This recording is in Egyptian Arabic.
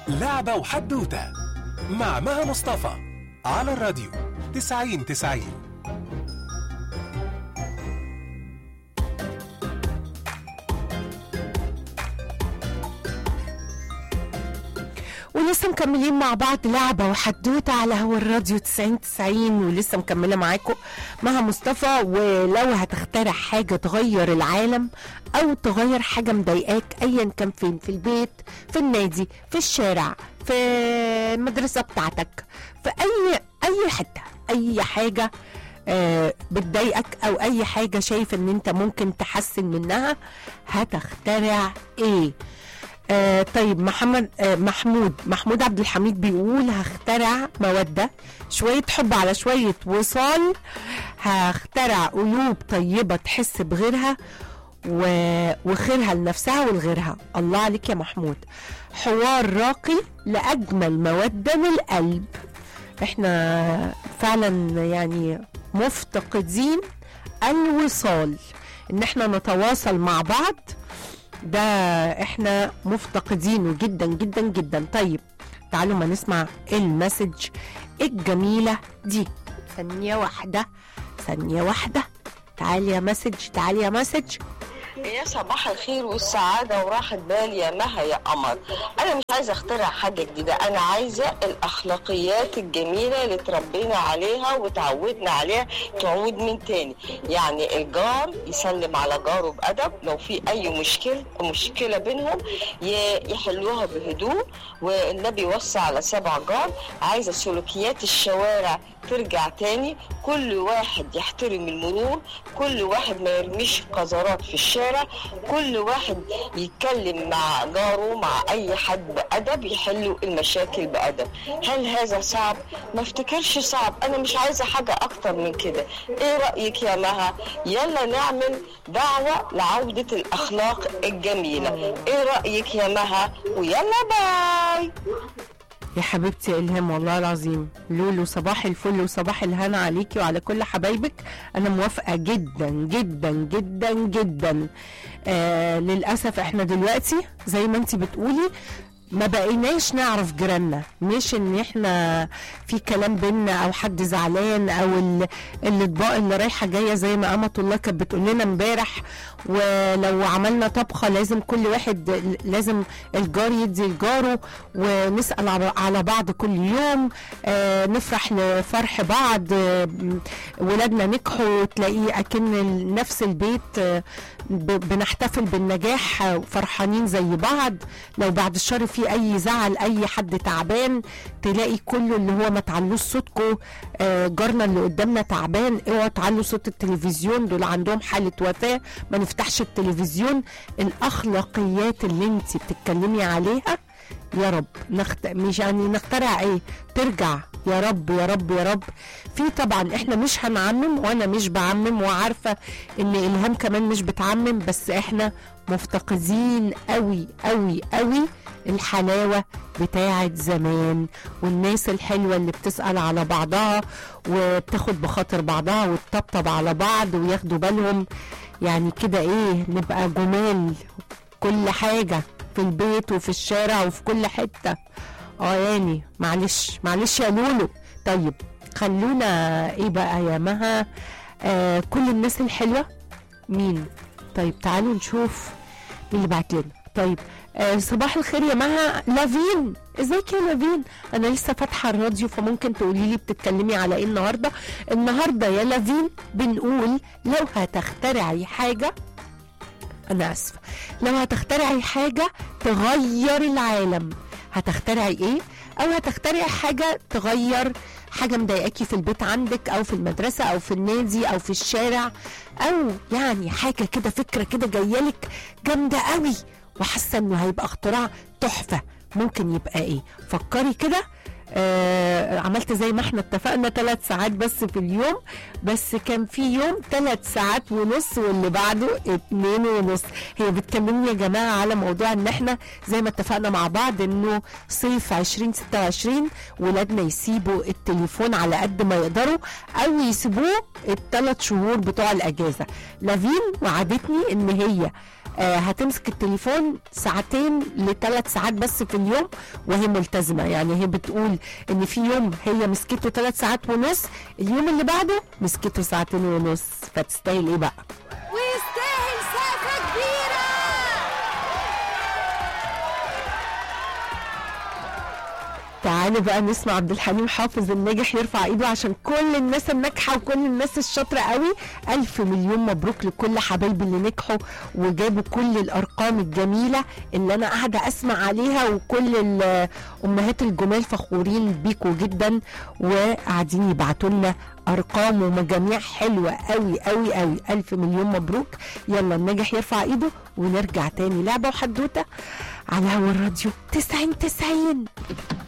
لعبة وحدوتة مع مها مصطفى على الراديو تسعين تسعين ولسه مكملين مع بعض لعبة وحدوتة على هو الراديو 90 90 ولسه مكملة معاكم مها مصطفى ولو هتخترع حاجة تغير العالم أو تغير حاجة مضايقاك أيا كان فين في البيت في النادي في الشارع في المدرسة بتاعتك في أي أي حتة أي حاجة آه، بتضايقك او اي حاجه شايف ان انت ممكن تحسن منها هتخترع ايه آه طيب محمد آه محمود محمود عبد الحميد بيقول هخترع مودة شوية حب على شوية وصال هخترع قلوب طيبة تحس بغيرها و... وخيرها لنفسها ولغيرها الله عليك يا محمود حوار راقي لأجمل مودة للقلب احنا فعلا يعني مفتقدين الوصال ان احنا نتواصل مع بعض ده احنا مفتقدينه جدا جدا جدا طيب تعالوا ما نسمع المسج الجميلة دي ثانية واحدة ثانية واحدة تعالي يا مسج تعالي يا مسج يا صباح الخير والسعادة وراحة بال يا مها يا قمر أنا مش عايزة أخترع حاجة جديدة أنا عايزة الأخلاقيات الجميلة اللي تربينا عليها وتعودنا عليها تعود من تاني يعني الجار يسلم على جاره بأدب لو في أي مشكلة مشكلة بينهم ي- يحلوها بهدوء والنبي وصى على سبع جار عايزة سلوكيات الشوارع ترجع تاني كل واحد يحترم المرور كل واحد ما يرميش قذرات في الشارع كل واحد يتكلم مع جاره مع اي حد بادب يحلوا المشاكل بادب هل هذا صعب ما افتكرش صعب انا مش عايزه حاجه اكتر من كده ايه رايك يا مها يلا نعمل دعوه لعوده الاخلاق الجميله ايه رايك يا مها ويلا باي يا حبيبتي يا إلهام والله العظيم لولو صباح الفل وصباح الهنا عليكي وعلى كل حبايبك أنا موافقة جدا جدا جدا جدا آه للأسف إحنا دلوقتي زي ما أنت بتقولي ما بقيناش نعرف جيراننا مش ان احنا في كلام بينا او حد زعلان او ال- الاطباق اللي رايحه جايه زي ما امه الله كانت بتقول لنا امبارح ولو عملنا طبخه لازم كل واحد لازم الجار يدي لجاره ونسال على- على بعض كل يوم آه نفرح لفرح بعض آه ولادنا نجحوا تلاقيه اكن نفس البيت آه ب- بنحتفل بالنجاح آه، فرحانين زي بعض لو بعد الشر في اي زعل اي حد تعبان تلاقي كله اللي هو ما تعلوش صوتكم آه، جارنا اللي قدامنا تعبان اوعوا تعلوا صوت التلفزيون دول عندهم حاله وفاه ما نفتحش التلفزيون الاخلاقيات اللي انت بتتكلمي عليها يا رب نخت... مش يعني نخترع ايه ترجع يا رب يا رب يا رب في طبعا احنا مش هنعمم وانا مش بعمم وعارفه ان الهام كمان مش بتعمم بس احنا مفتقدين قوي قوي قوي الحلاوه بتاعه زمان والناس الحلوه اللي بتسال على بعضها وبتاخد بخاطر بعضها وتطبطب على بعض وياخدوا بالهم يعني كده ايه نبقى جمال كل حاجه في البيت وفي الشارع وفي كل حته اه يعني معلش معلش يا لولو طيب خلونا ايه بقى يا مها آه كل الناس الحلوه مين طيب تعالوا نشوف مين اللي بعت لنا طيب آه صباح الخير يا مها لافين ازيك يا لافين انا لسه فاتحه الراديو فممكن تقولي لي بتتكلمي على ايه النهارده النهارده يا لافين بنقول لو هتخترعي حاجه انا اسفه لو هتخترعي حاجه تغير العالم هتخترعي ايه او هتخترعي حاجه تغير حاجه مضايقاكي في البيت عندك او في المدرسه او في النادي او في الشارع او يعني حاجه كده فكره كده جايالك جامده قوي وحاسه انه هيبقى اختراع تحفه ممكن يبقى ايه فكري كده آه عملت زي ما احنا اتفقنا ثلاث ساعات بس في اليوم بس كان في يوم ثلاث ساعات ونص واللي بعده اتنين ونص هي بتكلمني يا جماعة على موضوع ان احنا زي ما اتفقنا مع بعض انه صيف 2026 ولادنا يسيبوا التليفون على قد ما يقدروا او يسيبوه الثلاث شهور بتوع الاجازة لافين وعدتني ان هي آه هتمسك التليفون ساعتين لثلاث ساعات بس في اليوم وهي ملتزمه يعني هي بتقول ان في يوم هي مسكته ثلاث ساعات ونص اليوم اللي بعده مسكته ساعتين ونص فتستاهل ايه بقى ويستاهل سقفة كبيرة تعالوا بقى نسمع عبد الحليم حافظ الناجح يرفع ايده عشان كل الناس الناجحه وكل الناس الشاطره قوي الف مليون مبروك لكل حبايبي اللي نجحوا وجابوا كل الارقام الجميله اللي انا قاعده اسمع عليها وكل الامهات الجمال فخورين بيكوا جدا وقاعدين يبعتوا لنا ارقام ومجاميع حلوه قوي قوي قوي الف مليون مبروك يلا الناجح يرفع ايده ونرجع تاني لعبه وحدوته على هوا الراديو 90 90